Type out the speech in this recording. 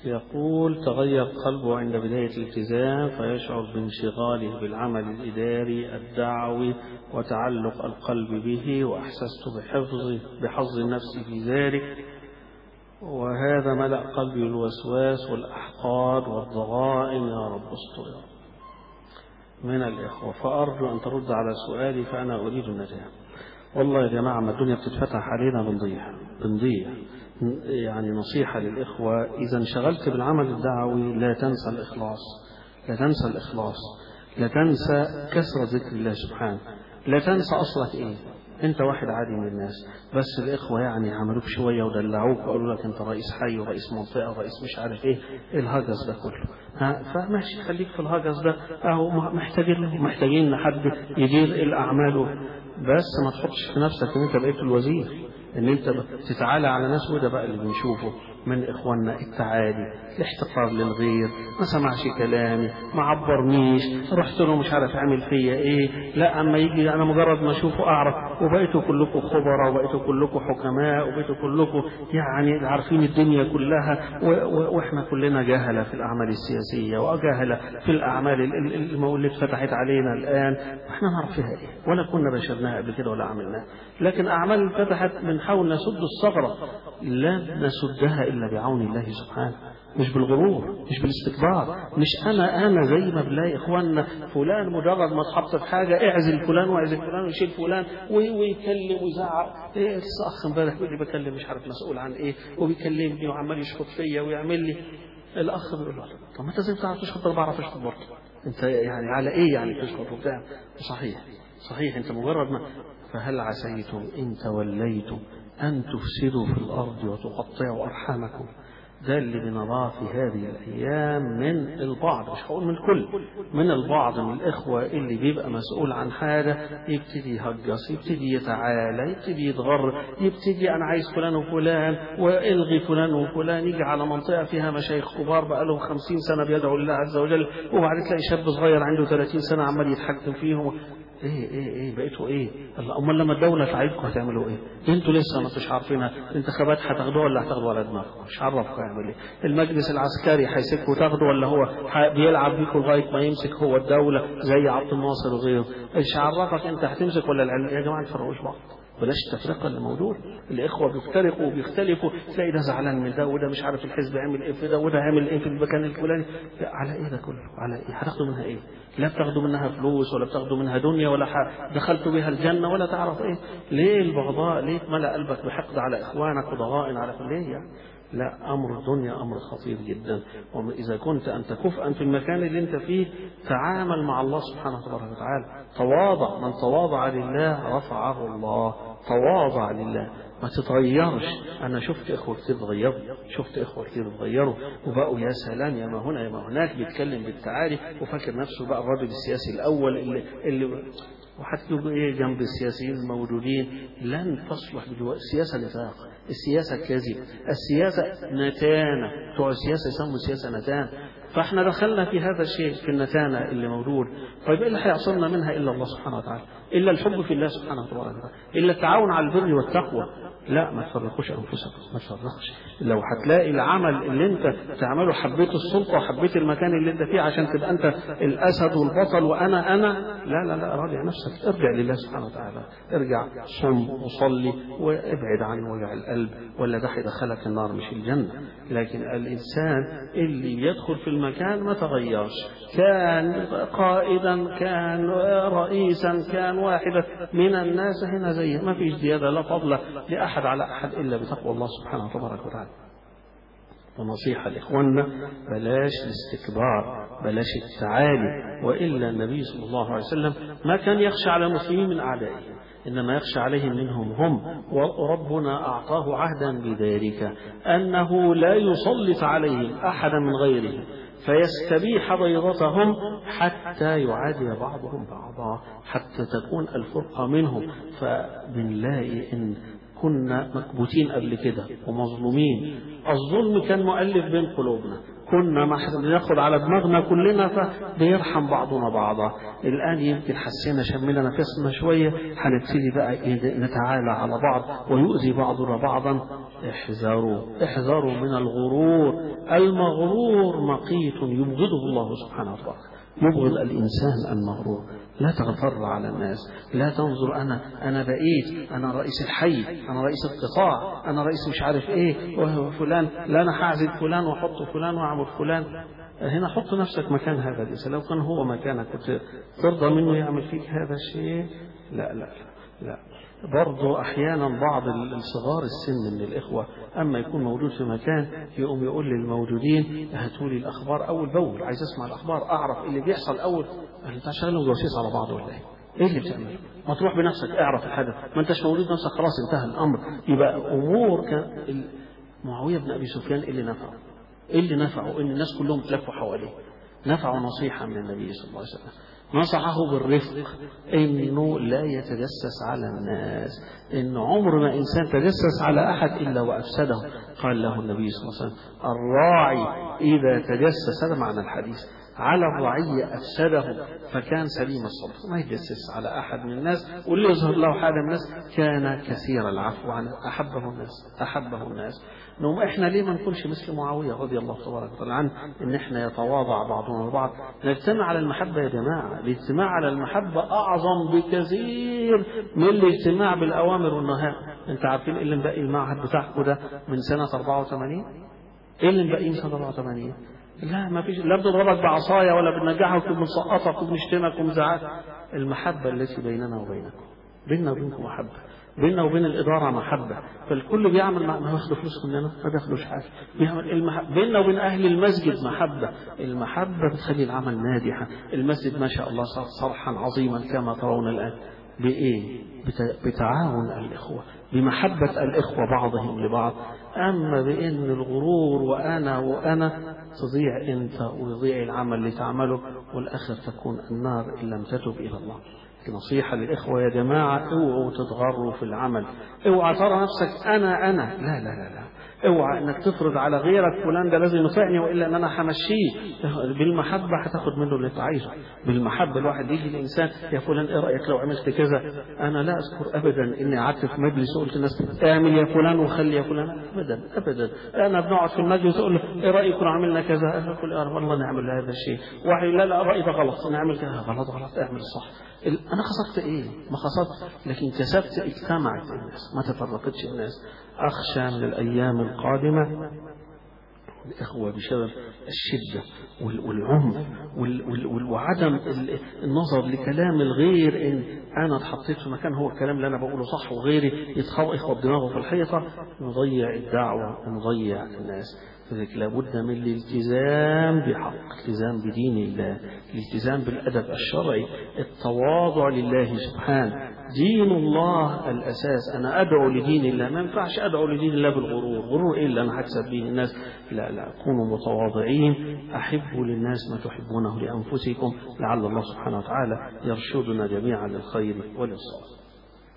يقول تغير قلبه عند بداية الالتزام فيشعر بانشغاله بالعمل الإداري الدعوي وتعلق القلب به وأحسست بحفظ بحظ النفس في ذلك وهذا ملأ قلبي الوسواس والأحقاد والضغائن يا رب استر من الإخوة فأرجو أن ترد على سؤالي فأنا أريد النجاة والله يا جماعة ما الدنيا بتتفتح علينا بنضيع بنضيع يعني نصيحة للإخوة إذا انشغلت بالعمل الدعوي لا تنسى الإخلاص لا تنسى الإخلاص لا تنسى كثرة ذكر الله سبحانه لا تنسى أصلك إيه أنت واحد عادي من الناس بس الإخوة يعني عملوك شوية ودلعوك وقالوا لك أنت رئيس حي ورئيس منطقة ورئيس مش عارف إيه الهجس ده كله ها فماشي خليك في الهجس ده أهو محتاجين محتاجين حد يدير الأعمال بس ما تحطش في نفسك إن أنت بقيت الوزير ان انت تتعالى على ناس وده بقى اللي بنشوفه من اخواننا التعالي الاحتقار للغير ما سمعش كلامي ما عبرنيش رحت له مش عارف عامل فيا ايه لا اما يجي انا مجرد ما اشوفه اعرف وبقيتوا كلكم خبراء وبقيتوا كلكم حكماء وبقيتوا كلكم يعني عارفين الدنيا كلها واحنا كلنا جهله في الاعمال السياسيه وجهله في الاعمال اللي اتفتحت علينا الان واحنا نعرف فيها ايه ولا كنا بشرناها قبل كده ولا عملناها لكن اعمال اتفتحت بنحاول نسد الثغره لا نسدها الا بعون الله سبحانه مش بالغرور مش بالاستكبار مش انا انا زي ما بلاقي اخواننا فلان مجرد ما اتحط في حاجه اعزل فلان واعزل فلان ويشيل فلان ويكلم ويزعق ايه لسه اخ امبارح بيقول لي بكلم مش عارف مسؤول عن ايه وبيكلمني وعمال يشخط فيا ويعمل لي الاخ بيقول له طب ما انت ازاي بتعرف تشخط انا بعرف اشخط برضه انت يعني على ايه يعني تشخط وبتاع صحيح صحيح انت مجرد ما فهل عسيتم ان توليتم أن تفسدوا في الأرض وتقطعوا أرحامكم ده اللي بنراه في هذه الأيام من البعض مش هقول من الكل من البعض من الإخوة اللي بيبقى مسؤول عن حاجة يبتدي يهجص يبتدي يتعالى يبتدي يتغر يبتدي أنا عايز فلان وفلان وإلغي فلان وفلان يجي على منطقة فيها مشايخ كبار بقى لهم خمسين سنة بيدعوا الله عز وجل وبعد تلاقي شاب صغير عنده 30 سنة عمال يتحكم فيهم ايه ايه ايه بقيتوا ايه امال لما الدوله تعيدكم هتعملوا ايه انتوا لسه ما انتوش عارفينها انتخابات هتاخدوها ولا هتاخدوها على دماغكم مش عرفكم يعمل ايه المجلس العسكري هيسيبكم تاخدوا ولا هو بيلعب بيكم لغايه ما يمسك هو الدوله زي عبد الناصر وغيره مش عرفك انت هتمسك ولا العلم يا جماعه ما تفرقوش بعض بلاش التفرقة اللي موجود الإخوة بيفترقوا وبيختلفوا تلاقي ده زعلان من ده وده مش عارف الحزب يعمل إيه في ده وده عامل إيه في المكان الفلاني على إيه ده كله على إيه هتاخدوا منها إيه لا بتاخدوا منها فلوس ولا بتاخدوا منها دنيا ولا دخلتوا بها الجنة ولا تعرف إيه ليه البغضاء ليه ملأ قلبك بحقد على إخوانك وضغائن على ليه يعني لا أمر الدنيا أمر خطير جدا وإذا كنت أنت كفءا في المكان اللي أنت فيه تعامل مع الله سبحانه وتعالى تواضع من تواضع لله رفعه الله تواضع لله ما تتغيرش أنا شفت إخوة كتير اتغيروا شفت إخوة كتير اتغيروا وبقوا يا سلام يا ما هنا يا ما هناك بيتكلم بالتعالي وفاكر نفسه بقى الراجل السياسي الأول اللي, اللي وهتجيبوا ايه جنب السياسيين الموجودين لن تصلح بدواء السياسه نفاق السياسه كذب السياسه نتانه بتوع السياسه يسموا السياسه نتانه فاحنا دخلنا في هذا الشيء في النتانه اللي موجود طيب ايه اللي هيعصرنا منها الا الله سبحانه وتعالى الا الحب في الله سبحانه وتعالى الا التعاون على البر والتقوى لا ما تفرقوش انفسكم ما تفرقش لو هتلاقي العمل اللي انت تعمله حبيت السلطه وحبيت المكان اللي انت فيه عشان تبقى انت الاسد والبطل وانا انا لا لا لا راجع نفسك ارجع لله سبحانه وتعالى ارجع صم وصلي وابعد عن وجع القلب ولا ده هيدخلك النار مش الجنه لكن الانسان اللي يدخل في المكان ما تغيرش كان قائدا كان رئيسا كان واحدا من الناس هنا زي ما فيش زياده لا فضل لاحد على احد الا بتقوى الله سبحانه تبارك وتعالى ونصيحة لإخواننا بلاش الاستكبار بلاش التعالي وإلا النبي صلى الله عليه وسلم ما كان يخشى على المسلمين من أعدائهم إنما يخشى عليهم منهم هم وربنا أعطاه عهدا بذلك أنه لا يسلط عليهم أحدا من غيرهم فيستبيح بيضتهم حتى يعادي بعضهم بعضا حتى تكون الفرقة منهم فبنلاقي إن كنا مكبوتين قبل كده ومظلومين الظلم كان مؤلف بين قلوبنا كنا بناخد على دماغنا كلنا فبيرحم بعضنا بعضا الآن يمكن حسينا شمينا نفسنا شوية هنبتدي بقى نتعالى على بعض ويؤذي بعضنا بعضا احذروا احذروا من الغرور المغرور مقيت يبغضه الله سبحانه وتعالى يبغض الإنسان المغرور لا تغتر على الناس لا تنظر أنا أنا بقيت أنا رئيس الحي أنا رئيس القطاع أنا رئيس مش عارف إيه وفلان لا أنا هعزل فلان وأحط فلان وأعمل فلان هنا حط نفسك مكان هذا الإنسان لو كان هو مكانك كنت ترضى منه يعمل فيك هذا الشيء لا لا لا برضه أحيانا بعض الصغار السن من الإخوة أما يكون موجود في مكان يقوم يقول للموجودين هاتوا لي الأخبار أول بأول عايز أسمع الأخبار أعرف اللي بيحصل أول أنت شغالهم جواسيس على بعض ولا إيه؟ ايه اللي بتعمله؟ ما تروح بنفسك اعرف الحدث، ما انتش موجود نفسك خلاص انتهى الامر، يبقى امور كان معاويه بن ابي سفيان ايه اللي نفعه؟ ايه اللي نفعه؟ ان الناس كلهم تلفوا حواليه. نفعه نصيحه من النبي صلى الله عليه وسلم. نصحه بالرفق انه لا يتجسس على الناس ان عمر ما انسان تجسس على احد الا وافسده قال له النبي صلى الله عليه وسلم الراعي اذا تجسس هذا معنى الحديث على الرعية أفسده فكان سليم الصدر ما يجسس على أحد من الناس واللي يظهر له حال الناس كان كثير العفو عنه أحبه الناس أحبه الناس نقوم إحنا ليه ما نكونش مثل معاوية رضي الله تبارك وتعالى عنه إن إحنا يتواضع بعضنا البعض نجتمع على المحبة يا جماعة الاجتماع على المحبة أعظم بكثير من الاجتماع بالأوامر والنهاية أنت عارفين إيه اللي مبقي المعهد بتاعكم ده من سنة 84 إيه اللي مبقي من سنة 84 لا ما فيش لا بنضربك بعصايه ولا بننجحك وبنسقطك وبنشتمك وبنزعلك المحبه التي بيننا وبينكم بيننا وبينكم محبه بيننا وبين الإدارة محبة فالكل بيعمل ما ياخد فلوس مننا ما بياخدوش حاجة بيعمل المحبة بيننا وبين أهل المسجد محبة المحبة بتخلي العمل ناجحا المسجد ما شاء الله صار صرحا عظيما كما ترون الآن بإيه بتعاون الإخوة بمحبة الإخوة بعضهم لبعض أما بإن الغرور وأنا وأنا تضيع أنت ويضيع العمل اللي تعمله والآخر تكون النار إن لم تتب إلى الله نصيحة للإخوة يا جماعة اوعوا تتغروا في العمل اوعى ترى نفسك أنا أنا لا لا لا لا اوعى انك تفرض على غيرك فلان ده لازم يطيعني والا ان انا همشيه بالمحبه هتاخد منه اللي انت عايزه بالمحبه الواحد يجي الانسان يا فلان ايه رايك لو عملت كذا انا لا اذكر ابدا اني قعدت في مجلس وقلت للناس اعمل يا فلان وخلي يا فلان ابدا ابدا انا بنقعد في المجلس اقول له ايه رايكم لو عملنا كذا اقول يا والله نعمل هذا الشيء واحد لا لا رايي ده غلط نعمل كذا غلط غلط اعمل الصح انا خسرت ايه ما خسرت لكن كسبت اجتمعت الناس ما تفرقتش الناس اخشى من الايام القادمه الإخوة بسبب الشدة والعنف وعدم النظر لكلام الغير إن أنا اتحطيت في مكان هو الكلام اللي أنا بقوله صح وغيري يخبط دماغه في الحيطة نضيع الدعوة ونضيع الناس فذلك لابد من الالتزام بحق الالتزام بدين الله الالتزام بالأدب الشرعي التواضع لله سبحانه دين الله الأساس أنا أدعو لدين الله ما ينفعش أدعو لدين الله بالغرور غرور إيه اللي أنا هكسب به الناس لا لا كونوا متواضعين أحبوا للناس ما تحبونه لأنفسكم لعل الله سبحانه وتعالى يرشدنا جميعا للخير وللصالح